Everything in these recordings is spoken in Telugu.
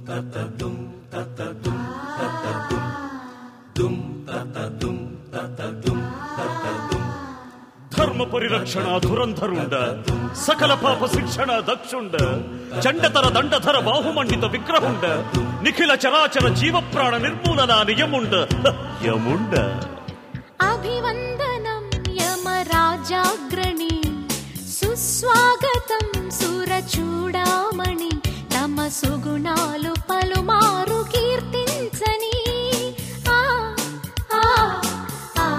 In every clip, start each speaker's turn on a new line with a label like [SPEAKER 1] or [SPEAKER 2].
[SPEAKER 1] ధర్మ పరిరక్షణ ధురంధరుండ సకల పాప శిక్షణ దక్షుండ చండతర దండధర బాహుమండిత విగ్రహుండ నిఖిల చరాచర జీవ ప్రాణ నిర్మూలన నియముండ హ, యముండ
[SPEAKER 2] అభివందనం యమరాజాగ్రణి సుస్వాగతం సురచూడామణి తమ సుగుణాలు పలుమారు కీర్తించని ఆ ఆ ఆ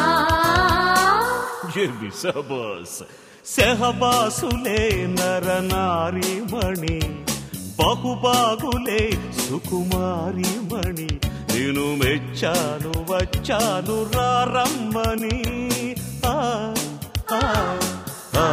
[SPEAKER 1] ఏమి సహబాస్ సెహబాసులే నరనారీమణి బహుబాగులే సుకుమారిమణి నేను మెచ్చాను వచ్చాను రారమ్మని ఆ, ఆ, ఆ.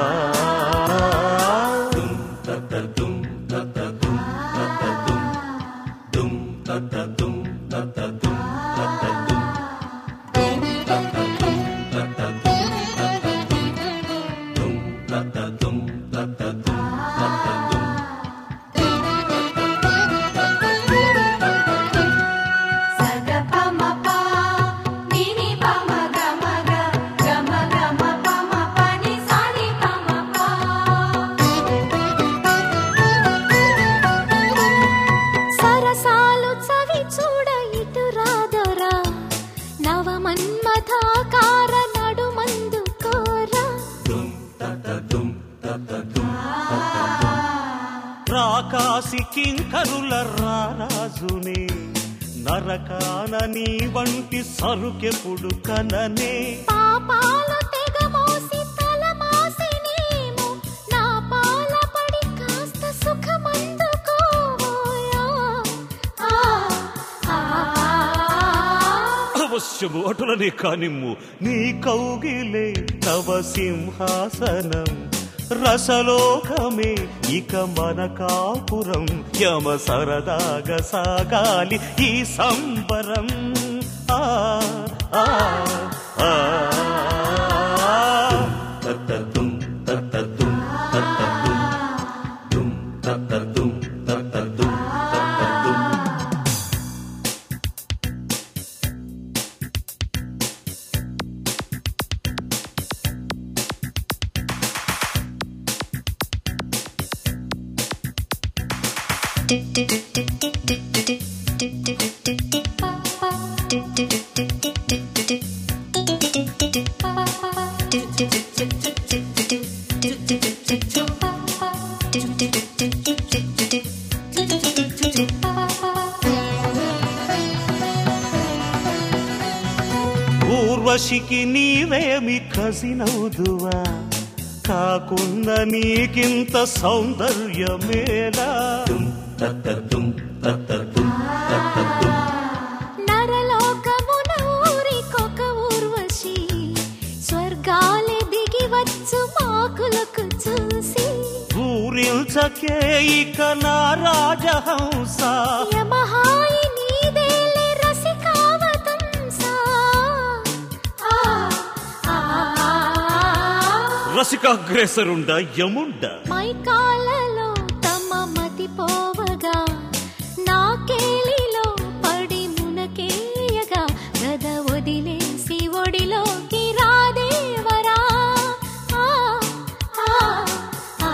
[SPEAKER 2] సగ పమ ప నిని పమ గమ గ గమ గమ పమ పని సాని పమ ప సరసాలు చవి చూడ ఇటు రాదరా నవమన్మథాకార నడుమందు కోరా
[SPEAKER 1] రాకాసి కింకరుల రారాజుని నరకాన నీ వంటి సరుకెప్పుడు కననే
[SPEAKER 2] పాపాల తెగ మోసి తల మాసినేమో నా పాల పడి కాస్త సుఖమందుకోవోయా ఆ ఆ
[SPEAKER 1] అవశ్యము అటులనే కానిమ్ము నీ కౌగిలే తవ సింహాసనం రసలోకమే ఇక మన కాపురం యమ సరదాగా సాగాలి ఈ సంబరం ఆ ఆ ఆ తత్తతుం తత్తతుం తత్తతుం తుం తత్తతుం తత్తతుం తత్తతుం ఊర్వశికి నీవేమి కసినవుదువా కాకున్న నీకింత సౌందర్యమేలా
[SPEAKER 2] నరలోకమున ఊరికొక ఊర్వశి స్వర్గాలే దిగి వచ్చు మాకులకు చూసి
[SPEAKER 1] ఊరిల్చకే ఇక నా రాజహంస
[SPEAKER 2] యమహాయి నీదేలే రసికావతంసా ఆ ఆ
[SPEAKER 1] రసికాగ్రేసరుండ యముండ
[SPEAKER 2] మైకాలలో తమ మతి పోవగా నా కేలిలో పడి మునకేయగా గద వదిలేసి ఒడిలోకి రాదేవరా ఆ, ఆ, ఆ,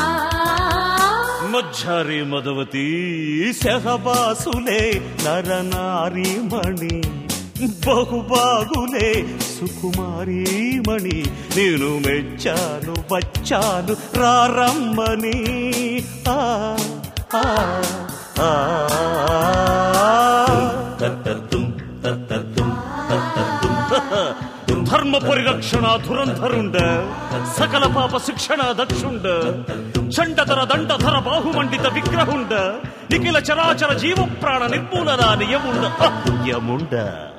[SPEAKER 1] మధ్యారి మదవతి సహబాసులే నరనారీమణి బహుబాగులే సుకుమారీమణి నేను మెచ్చాను వచ్చాను రారమ్మని ఆ ఆ ఆ తత్తతుం తత్తతుం తత్తతుం ధర్మ పరిరక్షణ ధురంధరుండ సకల పాప శిక్షణ దక్షుండ చండధర దండధర బాహుమండిత విగ్రహుండ నిఖిల చరాచర జీవ ప్రాణ నిర్మూలన నియముండ యముండ